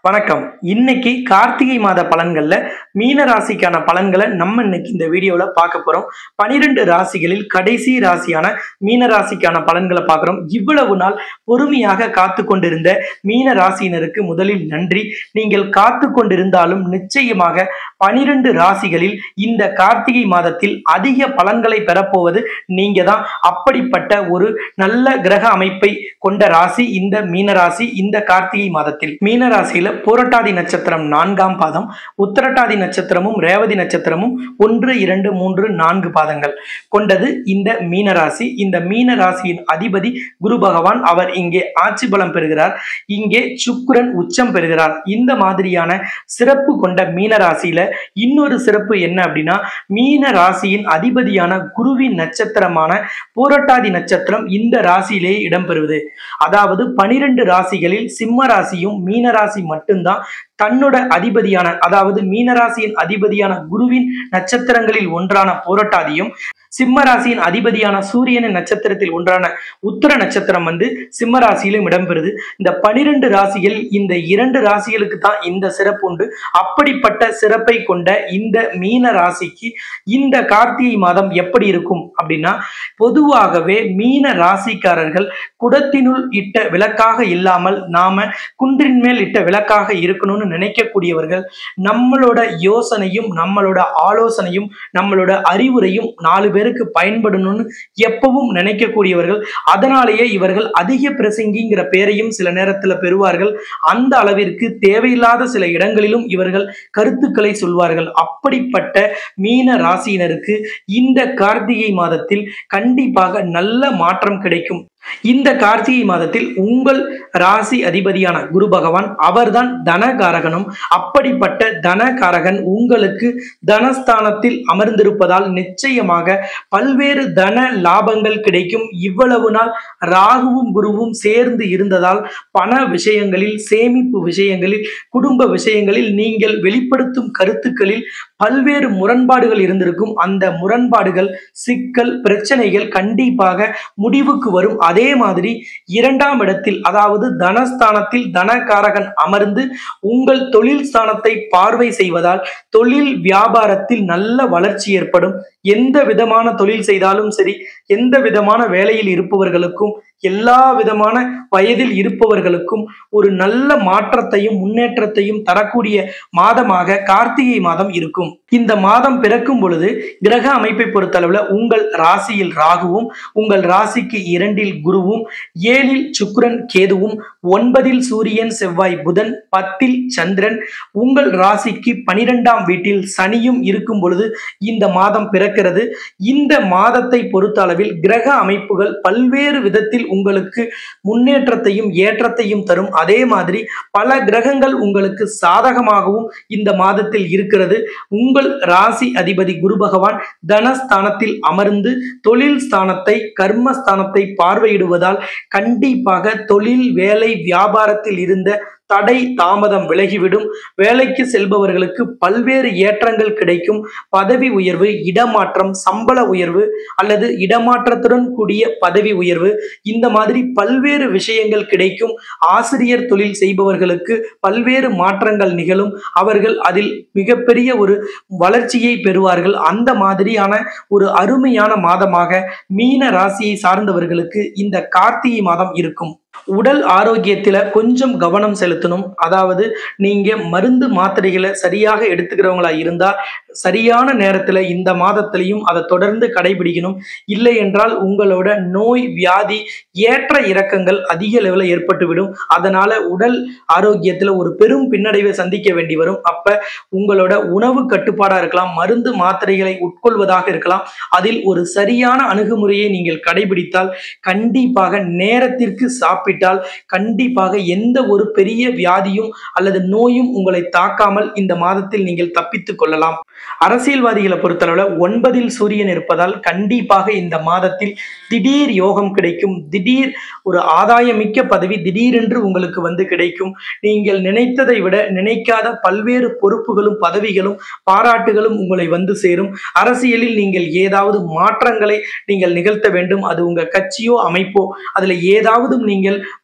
வணக்கம் இன்னைக்கு கார்த்திகை மாத பலன்கள்ல மீன ராசிக்கான பலன்களை நம்ம இன்னைக்கு இந்த வீடியோல பார்க்க போறோம் பனிரெண்டு ராசிகளில் கடைசி ராசியான மீன ராசிக்கான பலன்களை பார்க்குறோம் இவ்வளவு நாள் பொறுமையாக காத்து கொண்டிருந்த மீன ராசியினருக்கு முதலில் நன்றி நீங்கள் காத்து கொண்டிருந்தாலும் நிச்சயமாக பனிரெண்டு ராசிகளில் இந்த கார்த்திகை மாதத்தில் அதிக பலன்களை பெறப்போவது நீங்க தான் அப்படிப்பட்ட ஒரு நல்ல கிரக அமைப்பை கொண்ட ராசி இந்த மீன ராசி இந்த கார்த்திகை மாதத்தில் மீன ராசியில பூரட்டாதி நட்சத்திரம் நான்காம் பாதம் உத்திரட்டாதி நட்சத்திரமும் ரேவதி நட்சத்திரமும் ஒன்று இரண்டு மூன்று நான்கு பாதங்கள் கொண்டது இந்த மீன ராசி இந்த மீன ராசியின் அதிபதி குரு பகவான் அவர் இங்கே ஆட்சி பலம் பெறுகிறார் இங்கே சுக்கிரன் உச்சம் பெறுகிறார் இந்த மாதிரியான சிறப்பு கொண்ட மீன ராசியில இன்னொரு சிறப்பு என்ன அப்படின்னா மீன ராசியின் அதிபதியான குருவின் நட்சத்திரமான பூரட்டாதி நட்சத்திரம் இந்த ராசியிலேயே இடம்பெறுவது அதாவது பனிரெண்டு ராசிகளில் சிம்ம ராசியும் மீன ராசி மட்டும்தான் தன்னோட அதிபதியான அதாவது மீனராசியின் அதிபதியான குருவின் நட்சத்திரங்களில் ஒன்றான போராட்டாதியும் சிம்ம ராசியின் அதிபதியான சூரியனின் நட்சத்திரத்தில் ஒன்றான உத்தர நட்சத்திரம் வந்து சிம்ம ராசியிலும் இடம்பெறுது இந்த பனிரெண்டு ராசிகள் இந்த இரண்டு ராசிகளுக்கு தான் இந்த சிறப்பு உண்டு அப்படிப்பட்ட சிறப்பை கொண்ட இந்த மீன ராசிக்கு இந்த கார்த்திகை மாதம் எப்படி இருக்கும் அப்படின்னா பொதுவாகவே மீன ராசிக்காரர்கள் குடத்தினுள் இட்ட விளக்காக இல்லாமல் நாம குன்றின் மேல் இட்ட விளக்காக இருக்கணும்னு நினைக்கக்கூடியவர்கள் நம்மளோட யோசனையும் நம்மளோட ஆலோசனையும் நம்மளோட அறிவுரையும் நாலு பேருக்கு பயன்படணும்னு எப்பவும் நினைக்கக்கூடியவர்கள் அதனாலேயே இவர்கள் அதிக பிரசங்கிங்கிற பெயரையும் சில நேரத்துல பெறுவார்கள் அந்த அளவிற்கு தேவையில்லாத சில இடங்களிலும் இவர்கள் கருத்துக்களை சொல்வார்கள் அப்படிப்பட்ட மீன ராசியினருக்கு இந்த கார்த்திகை மாதத்தில் கண்டிப்பாக நல்ல மாற்றம் கிடைக்கும் இந்த கார்த்திகை மாதத்தில் உங்கள் ராசி அதிபதியான குரு பகவான் அவர்தான் தனகாரகனும் அப்படிப்பட்ட தனகாரகன் உங்களுக்கு தனஸ்தானத்தில் அமர்ந்திருப்பதால் நிச்சயமாக பல்வேறு தன லாபங்கள் கிடைக்கும் இவ்வளவு நாள் ராகுவும் குருவும் சேர்ந்து இருந்ததால் பண விஷயங்களில் சேமிப்பு விஷயங்களில் குடும்ப விஷயங்களில் நீங்கள் வெளிப்படுத்தும் கருத்துக்களில் பல்வேறு முரண்பாடுகள் இருந்திருக்கும் அந்த முரண்பாடுகள் சிக்கல் பிரச்சனைகள் கண்டிப்பாக முடிவுக்கு வரும் அதே மாதிரி இரண்டாம் இடத்தில் அதாவது தனஸ்தானத்தில் தனகாரகன் அமர்ந்து உங்கள் தொழில் ஸ்தானத்தை பார்வை செய்வதால் தொழில் வியாபாரத்தில் நல்ல வளர்ச்சி ஏற்படும் எந்த விதமான தொழில் செய்தாலும் சரி எந்த விதமான வேலையில் இருப்பவர்களுக்கும் எல்லா விதமான வயதில் இருப்பவர்களுக்கும் ஒரு நல்ல மாற்றத்தையும் முன்னேற்றத்தையும் தரக்கூடிய மாதமாக கார்த்திகை மாதம் இருக்கும் இந்த மாதம் பிறக்கும் பொழுது கிரக அமைப்பை பொறுத்தளவுல உங்கள் ராசியில் ராகுவும் உங்கள் ராசிக்கு இரண்டில் குருவும் ஏழில் சுக்கிரன் கேதுவும் ஒன்பதில் சூரியன் செவ்வாய் புதன் பத்தில் சந்திரன் உங்கள் ராசிக்கு பனிரெண்டாம் வீட்டில் சனியும் இருக்கும் பொழுது இந்த மாதம் பிறக்கிறது இந்த மாதத்தை பொறுத்த அளவில் கிரக அமைப்புகள் பல்வேறு விதத்தில் உங்களுக்கு முன்னேற்றத்தையும் ஏற்றத்தையும் தரும் அதே மாதிரி பல கிரகங்கள் உங்களுக்கு சாதகமாகவும் இந்த மாதத்தில் இருக்கிறது உங்கள் ராசி அதிபதி குரு பகவான் தனஸ்தானத்தில் அமர்ந்து தொழில் ஸ்தானத்தை கர்மஸ்தானத்தை பார்வையிடுவதால் கண்டிப்பாக தொழில் வேலை வியாபாரத்தில் இருந்த தடை தாமதம் விலகிவிடும் வேலைக்கு செல்பவர்களுக்கு பல்வேறு ஏற்றங்கள் கிடைக்கும் பதவி உயர்வு இடமாற்றம் சம்பள உயர்வு அல்லது இடமாற்றத்துடன் கூடிய பதவி உயர்வு இந்த மாதிரி பல்வேறு விஷயங்கள் கிடைக்கும் ஆசிரியர் தொழில் செய்பவர்களுக்கு பல்வேறு மாற்றங்கள் நிகழும் அவர்கள் அதில் மிகப்பெரிய ஒரு வளர்ச்சியை பெறுவார்கள் அந்த மாதிரியான ஒரு அருமையான மாதமாக மீன ராசியை சார்ந்தவர்களுக்கு இந்த கார்த்திகை மாதம் இருக்கும் உடல் ஆரோக்கியத்தில் கொஞ்சம் கவனம் செலுத்தணும் அதாவது நீங்கள் மருந்து மாத்திரைகளை சரியாக எடுத்துக்கிறவங்களா இருந்தால் சரியான நேரத்தில் இந்த மாதத்திலையும் அதை தொடர்ந்து கடைபிடிக்கணும் இல்லை என்றால் உங்களோட நோய் வியாதி ஏற்ற இறக்கங்கள் அதிக லெவலில் ஏற்பட்டுவிடும் அதனால உடல் ஆரோக்கியத்தில் ஒரு பெரும் பின்னடைவை சந்திக்க வேண்டி வரும் அப்போ உங்களோட உணவு கட்டுப்பாடாக இருக்கலாம் மருந்து மாத்திரைகளை உட்கொள்வதாக இருக்கலாம் அதில் ஒரு சரியான அணுகுமுறையை நீங்கள் கடைபிடித்தால் கண்டிப்பாக நேரத்திற்கு சாப்பிட்டால் கண்டிப்பாக எந்த ஒரு பெரிய வியாதியும் அல்லது நோயும் உங்களை தாக்காமல் இந்த மாதத்தில் நீங்கள் தப்பித்துக் கொள்ளலாம் அரசியல்வாதிகளை பொறுத்தளவுல ஒன்பதில் சூரியன் இருப்பதால் கண்டிப்பாக இந்த மாதத்தில் திடீர் யோகம் கிடைக்கும் திடீர் ஒரு ஆதாயமிக்க பதவி திடீரென்று உங்களுக்கு வந்து கிடைக்கும் நீங்கள் நினைத்ததை விட நினைக்காத பல்வேறு பொறுப்புகளும் பதவிகளும் பாராட்டுகளும் உங்களை வந்து சேரும் அரசியலில் நீங்கள் ஏதாவது மாற்றங்களை நீங்கள் நிகழ்த்த வேண்டும் அது உங்க கட்சியோ அமைப்போ அதுல ஏதாவது நீங்கள்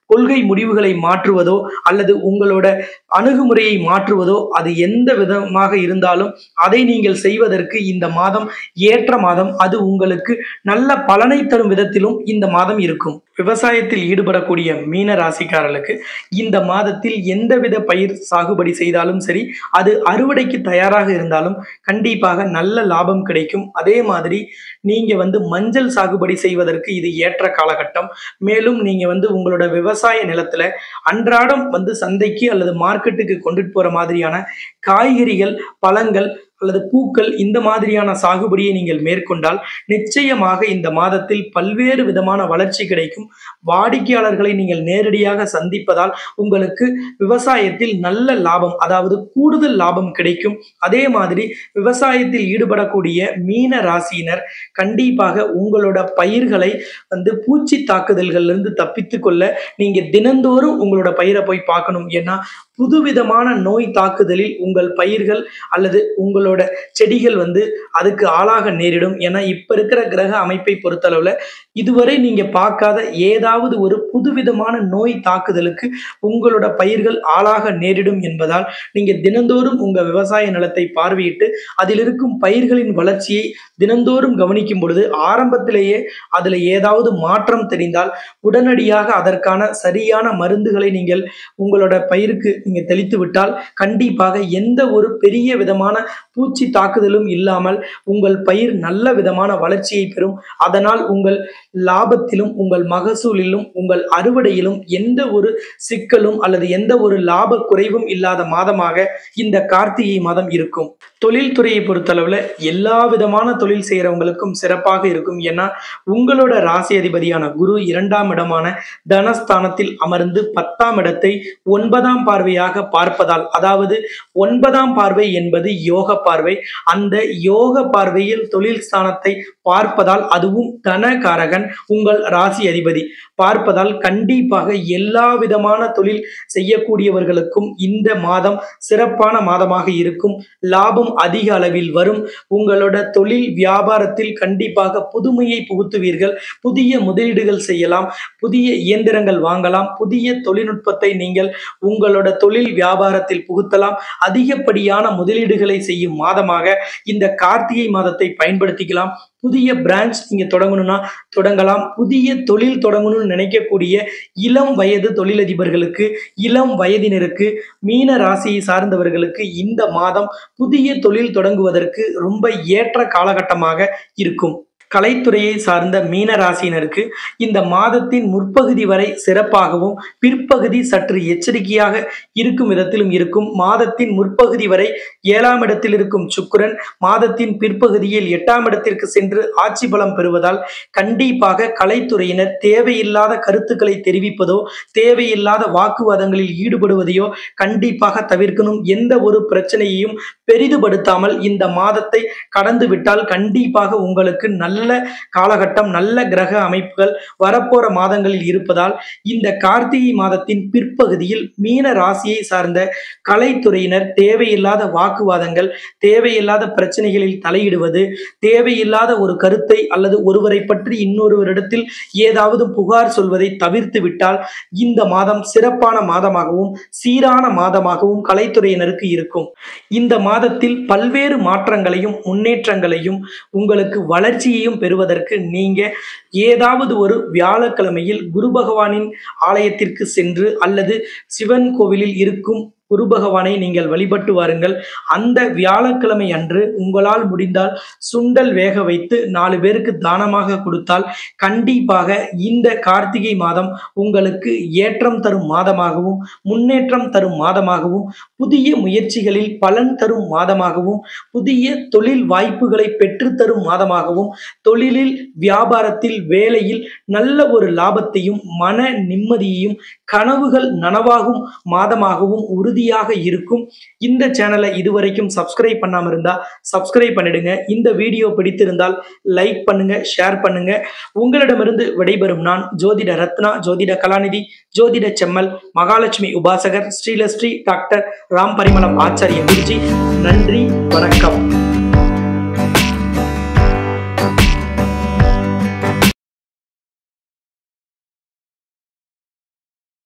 கொள்கை முடிவுகளை மாற்றுவதோ அல்லது உங்களோட அணுகுமுறையை மாற்றுவதோ அது எந்த விதமாக இருந்தாலும் அதை நீங்கள் செய்வதற்கு இந்த மாதம் ஏற்ற மாதம் அது உங்களுக்கு நல்ல பலனை தரும் விதத்திலும் இந்த மாதம் இருக்கும் விவசாயத்தில் ஈடுபடக்கூடிய மீன ராசிக்காரர்களுக்கு இந்த மாதத்தில் எந்தவித பயிர் சாகுபடி செய்தாலும் சரி அது அறுவடைக்கு தயாராக இருந்தாலும் கண்டிப்பாக நல்ல லாபம் கிடைக்கும் அதே மாதிரி நீங்க வந்து மஞ்சள் சாகுபடி செய்வதற்கு இது ஏற்ற காலகட்டம் மேலும் நீங்க வந்து உங்களோட விவசாய நிலத்துல அன்றாடம் வந்து சந்தைக்கு அல்லது மார்க்கெட்டுக்கு கொண்டுட்டு போற மாதிரியான காய்கறிகள் பழங்கள் அல்லது பூக்கள் இந்த மாதிரியான சாகுபடியை நீங்கள் மேற்கொண்டால் நிச்சயமாக இந்த மாதத்தில் பல்வேறு விதமான வளர்ச்சி கிடைக்கும் வாடிக்கையாளர்களை நீங்கள் நேரடியாக சந்திப்பதால் உங்களுக்கு விவசாயத்தில் நல்ல லாபம் அதாவது கூடுதல் லாபம் கிடைக்கும் அதே மாதிரி விவசாயத்தில் ஈடுபடக்கூடிய மீன ராசியினர் கண்டிப்பாக உங்களோட பயிர்களை வந்து பூச்சி தாக்குதல்கள்ல இருந்து தப்பித்து கொள்ள நீங்க தினந்தோறும் உங்களோட பயிரை போய் பார்க்கணும் ஏன்னா புதுவிதமான நோய் தாக்குதலில் உங்கள் பயிர்கள் அல்லது உங்களோட செடிகள் வந்து அதுக்கு ஆளாக நேரிடும் ஏன்னா இப்ப இருக்கிற கிரக அமைப்பை பொறுத்தளவுல இதுவரை நீங்க பார்க்காத ஏதாவது ஒரு புதுவிதமான நோய் தாக்குதலுக்கு உங்களோட பயிர்கள் ஆளாக நேரிடும் என்பதால் நீங்க தினந்தோறும் உங்க விவசாய நிலத்தை பார்வையிட்டு அதில் இருக்கும் பயிர்களின் வளர்ச்சியை தினந்தோறும் கவனிக்கும் பொழுது ஆரம்பத்திலேயே அதுல ஏதாவது மாற்றம் தெரிந்தால் உடனடியாக அதற்கான சரியான மருந்துகளை நீங்கள் உங்களோட பயிருக்கு நீங்க தெளித்து விட்டால் கண்டிப்பாக எந்த ஒரு பெரிய விதமான பூச்சி தாக்குதலும் இல்லாமல் உங்கள் பயிர் நல்ல விதமான வளர்ச்சியை பெறும் அதனால் உங்கள் லாபத்திலும் உங்கள் மகசூலிலும் உங்கள் அறுவடையிலும் எந்த ஒரு சிக்கலும் அல்லது எந்த ஒரு லாப குறைவும் இல்லாத மாதமாக இந்த கார்த்திகை மாதம் இருக்கும் தொழில் துறையை பொறுத்தளவுல எல்லா விதமான தொழில் செய்யறவங்களுக்கும் சிறப்பாக இருக்கும் ஏன்னா உங்களோட ராசி அதிபதியான குரு இரண்டாம் இடமான தனஸ்தானத்தில் அமர்ந்து பத்தாம் இடத்தை ஒன்பதாம் பார்வையாக பார்ப்பதால் அதாவது ஒன்பதாம் பார்வை என்பது யோக பார்வை அந்த யோக பார்வையில் தொழில் ஸ்தானத்தை பார்ப்பதால் அதுவும் தனகாரகன் உங்கள் ராசி அதிபதி பார்ப்பதால் கண்டிப்பாக எல்லா விதமான தொழில் செய்யக்கூடியவர்களுக்கும் இந்த மாதம் சிறப்பான மாதமாக இருக்கும் லாபம் அதிக அளவில் வரும் உங்களோட தொழில் வியாபாரத்தில் கண்டிப்பாக புதுமையை புகுத்துவீர்கள் புதிய முதலீடுகள் செய்யலாம் புதிய இயந்திரங்கள் வாங்கலாம் புதிய தொழில்நுட்பத்தை நீங்கள் உங்களோட தொழில் வியாபாரத்தில் புகுத்தலாம் அதிகப்படியான முதலீடுகளை செய்யும் மாதமாக இந்த கார்த்திகை மாதத்தை பயன்படுத்திக்கலாம் புதிய பிரான்ச் நீங்க தொடங்கணும்னா தொடங்கலாம் புதிய தொழில் தொடங்கணும்னு நினைக்கக்கூடிய இளம் வயது தொழிலதிபர்களுக்கு இளம் வயதினருக்கு மீன ராசியை சார்ந்தவர்களுக்கு இந்த மாதம் புதிய தொழில் தொடங்குவதற்கு ரொம்ப ஏற்ற காலகட்டமாக இருக்கும் கலைத்துறையை சார்ந்த மீன ராசியினருக்கு இந்த மாதத்தின் முற்பகுதி வரை சிறப்பாகவும் பிற்பகுதி சற்று எச்சரிக்கையாக இருக்கும் விதத்திலும் இருக்கும் மாதத்தின் முற்பகுதி வரை ஏழாம் இடத்தில் இருக்கும் சுக்கிரன் மாதத்தின் பிற்பகுதியில் எட்டாம் இடத்திற்கு சென்று ஆட்சி பலம் பெறுவதால் கண்டிப்பாக கலைத்துறையினர் தேவையில்லாத கருத்துக்களை தெரிவிப்பதோ தேவையில்லாத வாக்குவாதங்களில் ஈடுபடுவதையோ கண்டிப்பாக தவிர்க்கணும் எந்த ஒரு பிரச்சனையையும் பெரிதுபடுத்தாமல் இந்த மாதத்தை கடந்து விட்டால் கண்டிப்பாக உங்களுக்கு நல்ல காலகட்டம் நல்ல கிரக அமைப்புகள் வரப்போற மாதங்களில் இருப்பதால் இந்த கார்த்திகை மாதத்தின் பிற்பகுதியில் மீன ராசியை சார்ந்த கலைத்துறையினர் தேவையில்லாத வாக்குவாதங்கள் தேவையில்லாத பிரச்சனைகளில் தலையிடுவது தேவையில்லாத ஒரு கருத்தை அல்லது ஒருவரை பற்றி இன்னொருவரிடத்தில் ஏதாவது புகார் சொல்வதை தவிர்த்து விட்டால் இந்த மாதம் சிறப்பான மாதமாகவும் சீரான மாதமாகவும் கலைத்துறையினருக்கு இருக்கும் இந்த மாதத்தில் பல்வேறு மாற்றங்களையும் முன்னேற்றங்களையும் உங்களுக்கு வளர்ச்சியையும் பெறுவதற்கு நீங்க ஏதாவது ஒரு வியாழக்கிழமையில் குரு பகவானின் ஆலயத்திற்கு சென்று அல்லது சிவன் கோவிலில் இருக்கும் குரு பகவானை நீங்கள் வழிபட்டு வாருங்கள் அந்த வியாழக்கிழமை அன்று உங்களால் முடிந்தால் சுண்டல் வேக வைத்து நாலு பேருக்கு தானமாக கொடுத்தால் கண்டிப்பாக இந்த கார்த்திகை மாதம் உங்களுக்கு ஏற்றம் தரும் மாதமாகவும் முன்னேற்றம் தரும் மாதமாகவும் புதிய முயற்சிகளில் பலன் தரும் மாதமாகவும் புதிய தொழில் வாய்ப்புகளை பெற்றுத்தரும் மாதமாகவும் தொழிலில் வியாபாரத்தில் வேலையில் நல்ல ஒரு லாபத்தையும் மன நிம்மதியையும் கனவுகள் நனவாகும் மாதமாகவும் உறுதியாக இருக்கும் இந்த சேனலை இதுவரைக்கும் சப்ஸ்கிரைப் பண்ணாம இருந்தா சப்ஸ்கிரைப் பண்ணிடுங்க இந்த வீடியோ பிடித்திருந்தால் லைக் பண்ணுங்க ஷேர் பண்ணுங்க உங்களிடமிருந்து விடைபெறும் நான் ஜோதிட ரத்னா ஜோதிட கலாநிதி ஜோதிட செம்மல் மகாலட்சுமி உபாசகர் ஸ்ரீலஸ்ரீ டாக்டர் ராம் பரிமளம் ஆச்சாரிய குருஜி நன்றி வணக்கம்